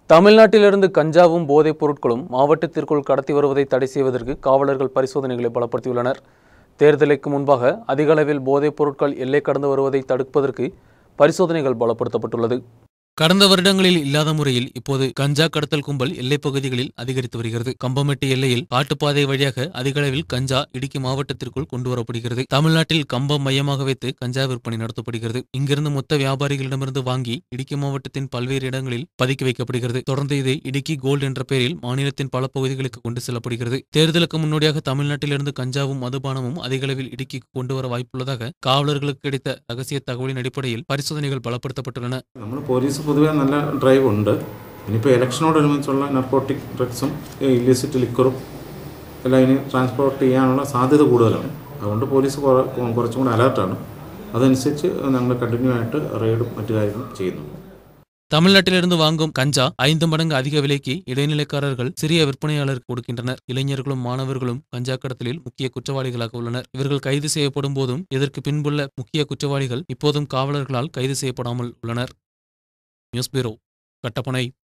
தமிழ்நாட்டிலிருந்து கஞ்சாவும் போதைப் பொருட்களும் மாவட்டத்திற்குள் கடத்தி வருவதை தடை செய்வதற்கு காவலர்கள் பரிசோதனைகளை பலப்படுத்தியுள்ளனர் தேர்தலுக்கு முன்பாக அதிக அளவில் போதைப் பொருட்கள் எல்லை கடந்து வருவதை தடுப்பதற்கு பரிசோதனைகள் பலப்படுத்தப்பட்டுள்ளது கடந்த வருடங்களில் இல்லாத முறையில் இப்போது கஞ்சா கடத்தல் கும்பல் எல்லைப் பகுதிகளில் அதிகரித்து வருகிறது கம்பமெட்டு எல்லையில் காட்டுப்பாதை வழியாக அதிக அளவில் கஞ்சா இடுக்கி மாவட்டத்திற்குள் கொண்டு வரப்படுகிறது தமிழ்நாட்டில் கம்பம் மையமாக வைத்து கஞ்சா விற்பனை நடத்தப்படுகிறது இங்கிருந்து மொத்த வியாபாரிகளிடமிருந்து வாங்கி இடுக்கி மாவட்டத்தின் பல்வேறு இடங்களில் பதுக்கி வைக்கப்படுகிறது தொடர்ந்து இது இடுக்கி கோல்டு என்ற பெயரில் மாநிலத்தின் பல பகுதிகளுக்கு கொண்டு செல்லப்படுகிறது தேர்தலுக்கு முன்னோடியாக தமிழ்நாட்டிலிருந்து கஞ்சாவும் மதுபானமும் அதிக அளவில் இடுக்கிக்கு கொண்டு வர வாய்ப்புள்ளதாக காவலர்களுக்கு கிடைத்த ரகசிய தகவலின் அடிப்படையில் பரிசோதனைகள் பலப்படுத்தப்பட்டுள்ளன നമ്മൾ പോലീസ് പൊതുവേ നല്ല ഡ്രൈവ് ഉണ്ട് ഇനിയിപ്പോൾ ഇലക്ഷനോടനുബന്ധിച്ചുള്ള നർക്കോട്ടിക് ഡ്രഗ്സും ഇല്ലിസിറ്റ് ലിക്കറും എല്ലാം ഇനി ട്രാൻസ്പോർട്ട് ചെയ്യാനുള്ള സാധ്യത കൂടുതലാണ് അതുകൊണ്ട് പോലീസ് കുറ- കുറച്ചും കൂടി അലേർട്ടാണ് അതനുസരിച്ച് ഞങ്ങൾ കണ്ടിന്യൂ ആയിട്ട് റെയ്ഡും മറ്റു കാര്യങ്ങളും ചെയ്യുന്നുണ്ട് தமிழ்நாட்டிலிருந்து வாங்கும் கஞ்சா ஐந்து மடங்கு அதிக விலைக்கு இடைநிலைக்காரர்கள் சிறிய விற்பனையாளருக்கு கொடுக்கின்றனர் இளைஞர்களும் மாணவர்களும் கஞ்சா கடத்தலில் முக்கிய குற்றவாளிகளாக உள்ளனர் இவர்கள் கைது செய்யப்படும் போதும் இதற்கு பின்புள்ள முக்கிய குற்றவாளிகள் இப்போதும் காவலர்களால் கைது செய்யப்படாமல் உள்ளனர் நியூஸ் பியூரோ கட்டப்பனை